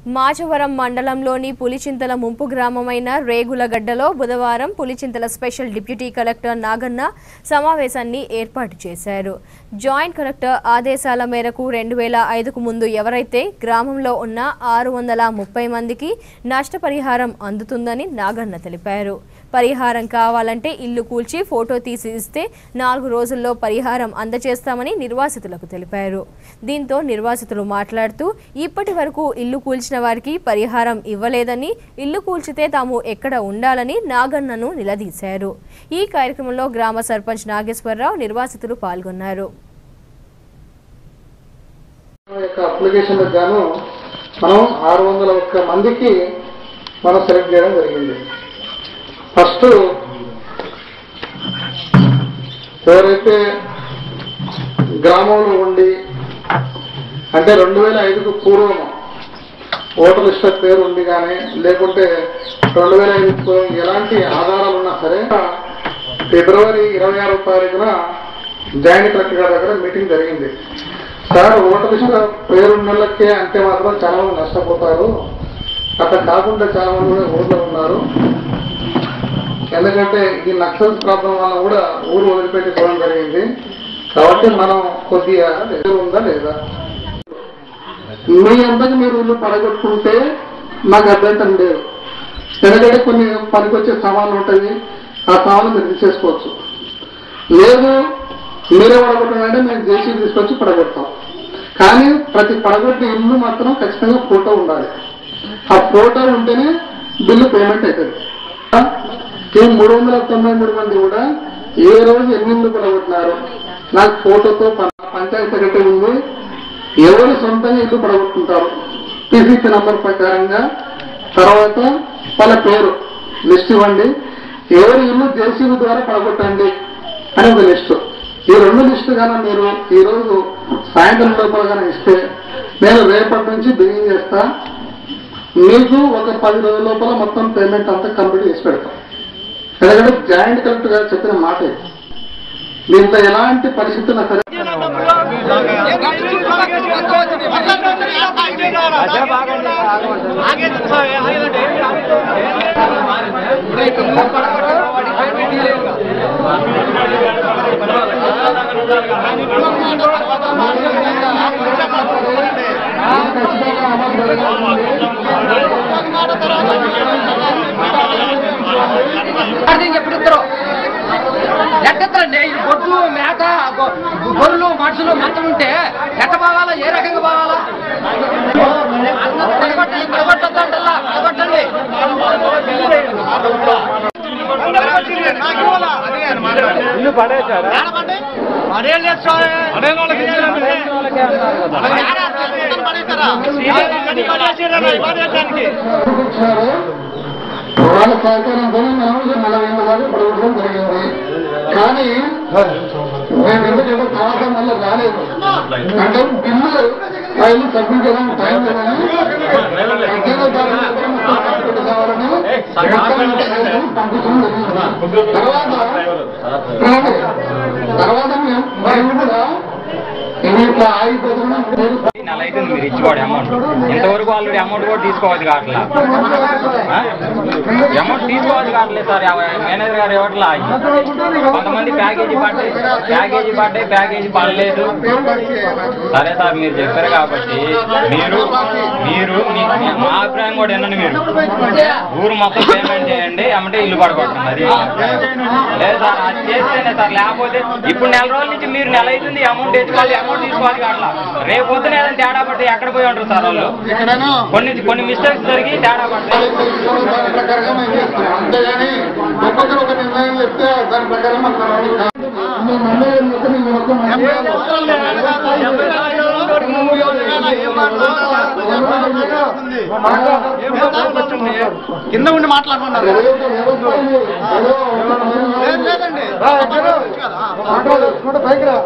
మాచవరం మండలంలోని పులిచింతల ముంపు గ్రామమైన రేగులగడ్డలో బుధవారం Pulichintala special deputy collector Naganna సమావేశాన్ని ఏర్పాటు చేశారు జాయింట్ కలెక్టర్ ఆదేశాల మేరకు రెండు వేల ఐదుకు ముందు ఎవరైతే గ్రామంలో ఉన్న ఆరు వందల ముప్పై మందికి నష్టపరిహారం అందుతుందని నాగన్న తెలిపారు పరిహారం కావాలంటే ఇల్లు కూల్చి ఫోటో తీసి ఇస్తే నాలుగు రోజుల్లో పరిహారం అందజేస్తామని నిర్వాసితులకు తెలిపారు దీంతో నిర్వాసితులు మాట్లాడుతూ ఇప్పటి వరకు ఇల్లు కూల్చిన వారికి పరిహారం ఇవ్వలేదని ఇల్లు కూల్చితే తాము ఎక్కడ ఉండాలని నాగన్నను నిలదీశారు ఈ కార్యక్రమంలో గ్రామ సర్పంచ్ నాగేశ్వరరావు నిర్వాసితులు పాల్గొన్నారు యొక్క అప్లికేషన్లకు గాను మనం ఆరు వందల ఒక్క మందికి మనం సెలెక్ట్ చేయడం జరిగింది ఫస్ట్ ఎవరైతే గ్రామంలో ఉండి అంటే రెండు వేల ఐదుకు పూర్వం ఓటర్ లిస్టర్ పేరు ఉంది కానీ లేకుంటే రెండు వేల ఐదు పూర్వం ఎలాంటి ఆధారాలు ఉన్నా సరే ఫిబ్రవరి ఇరవై ఆరో తారీఖున జాయింట్ కలెక్టర్ గారి దగ్గర మీటింగ్ జరిగింది సార్ ఓటర్ లిస్ట్ పేరున్న వాళ్ళకే అంటే మాత్రం చాలా మంది నష్టపోతారు అట్లా కాకుండా చాలా మంది కూడా ఊర్లో ఉన్నారు ఎందుకంటే ఈ నక్సల్ ప్రాబ్లం వల్ల కూడా ఊరు వదిలిపెట్టి పోవడం జరిగింది కాబట్టి మనం కొద్దిగా ఎదురు ఉందా లేదా మీ అంతకు మీరు ఇల్లు పడగొట్టుకుంటే నాకు అభ్యంతరం లేదు ఎందుకంటే కొన్ని పనికొచ్చే సామాన్లు ఉంటాయి ఆ సామాన్లు మీరు తీసేసుకోవచ్చు లేదు మీరే పడగొట్టాలంటే మేము జేసీ తీసుకొచ్చి పడగొడతాం కానీ ప్రతి పడగొట్టిన ఇల్లు మాత్రం ఖచ్చితంగా ఫోటో ఉండాలి ఆ ఫోటో ఉంటేనే బిల్లు పేమెంట్ అవుతుంది ఈ మూడు వందల తొంభై మూడు మంది కూడా ఏ రోజు ఎన్ని ఇల్లు పడగొట్టినారు నాకు ఫోటోతో ప- పంచాయతీ సెక్రటరీ ఉంది ఎవరు సొంతంగా ఇల్లు పడగొట్టుకుంటారు పీసీసీ నంబర్ ప్రకారంగా తర్వాత వాళ్ళ పేరు లిస్ట్ ఇవ్వండి ఎవరి ఇల్లు జేసీబీ ద్వారా పడగొట్టండి అని ఒక లిస్టు ఈ రెండు లిస్టు గాన మీరు ఈ రోజు సాయంత్రం లోపల గాన ఇస్తే నేను రేపటి నుంచి బిగిన్ చేస్తా మీకు ఒక పది రోజుల లోపల మొత్తం పేమెంట్ అంతా కంప్లీట్ చేసి పెడతాం ఎందుకంటే జాయింట్ కలెక్టర్ గారు చెప్పిన మాట ఇది. దీంట్లో ఎలాంటి పరిస్థితులు సరే ఎప్పుడు ఇద్దరు ఎట్టండి ఇది గొడ్లు మేక గొ- గొర్రెలు మనుషులు మొత్తం ఉంటే ఎట్ట పోవాలా ఏ రకంగా పోవాలా పడగొట్టండి పడగొట్టద్దంటల్లా పడగొట్టండి ఇల్లు పడేశారా ఇచ్చారు వాళ్ళ సహకారంతో మనం నలభై ఎనిమిది వరకు పడగొట్టడం జరిగింది కానీ మేము ఎందుకంటే తర్వాత మళ్ళీ రాలేదు అంటే బిల్లు ఫైల్ సబ్మిట్ చేయడానికి టైం లేదని పద్దెనిమిదో తారీఖు మొత్తం కంప్లీట్ కావాలని మొత్తం పంపించడం జరిగింది తర్వాత ఏమండి? తర్వాత మేము మేము కూడా ఇది ఇట్లా ఆగిపోతున్నాం పేరు నెల అయితే మీరు ఇచ్చుకోండి అమౌంట్ ఇంతవరకు ఆల్రెడీ అమౌంట్ కూడా తీసుకోవాలి కావట్లా అమౌంట్ తీసుకోవాలి కావట్లేదు సార్ ఎవ- మేనేజర్ గారు ఇవ్వట్లా కొంతమంది ప్యాకేజీ పడ్డాయి ప్యాకేజీ పడ్డాయి ప్యాకేజీ పడలేదు సరే సార్ మీరు చెప్పారు కాబట్టి మీరు మీరు మీ- మీ- మా అభిప్రాయం కూడా వినండి మీరు ఊరు మొత్తం పేమెంట్ చేయండి ఏమంటే ఇల్లు పడగొట్టండి అది లేదు సార్ అది చేస్తేనే సార్ లేకపోతే ఇప్పుడు నెల రోజుల నుంచి మీరు నెల అవుతుంది అమౌంట్ తెచ్చుకోవాలి అమౌంట్ తీసుకోవాలి కావట్లా రేపు పొద్దున ఏదైనా తేడా పడితే ఎక్కడ పోయి ఉంటారు సార్ వాళ్ళు ఇక్కడను కొన్ని కొన్ని మిస్టేక్స్ జరిగి తేడా పడతాయి దాని ప్రకారంగా మేము చేస్తున్నాం అంతేగాని ఒక్కొక్కరు ఒక నిర్ణయం చెప్తే దాని ప్రకారం మనం నడవాలి కాదు. మేము మండలి మొత్తం మేము మొత్తం కింద ఉండి మాట్లాడుకున్నారు లేదండి పైకి రా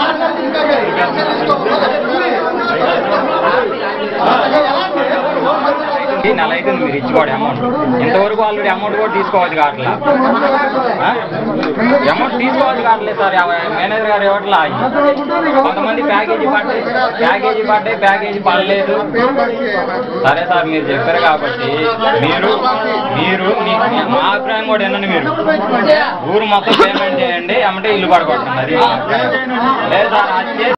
ఇంకా ఈ నెల అయితే మీరు ఇచ్చుకోండి అమౌంట్ ఇంతవరకు ఆల్రెడీ అమౌంట్ కూడా తీసుకోవాలి కావట్లా అమౌంట్ తీసుకోవాలి కావట్లేదు సార్ ఎవ- మేనేజర్ గారు ఇవ్వట్లా కొంతమంది ప్యాకేజీ పడ్డాయి ప్యాకేజీ పడ్డాయి ప్యాకేజీ పడలేదు సరే సార్ మీరు చెప్పారు కాబట్టి మీరు మీరు మీ- మా అభిప్రాయం కూడా వినండి మీరు ఊరు మొత్తం పేమెంట్ చేయండి ఏమంటే ఇల్లు పడగొట్టండి అది లేదు సార్ అది చేసి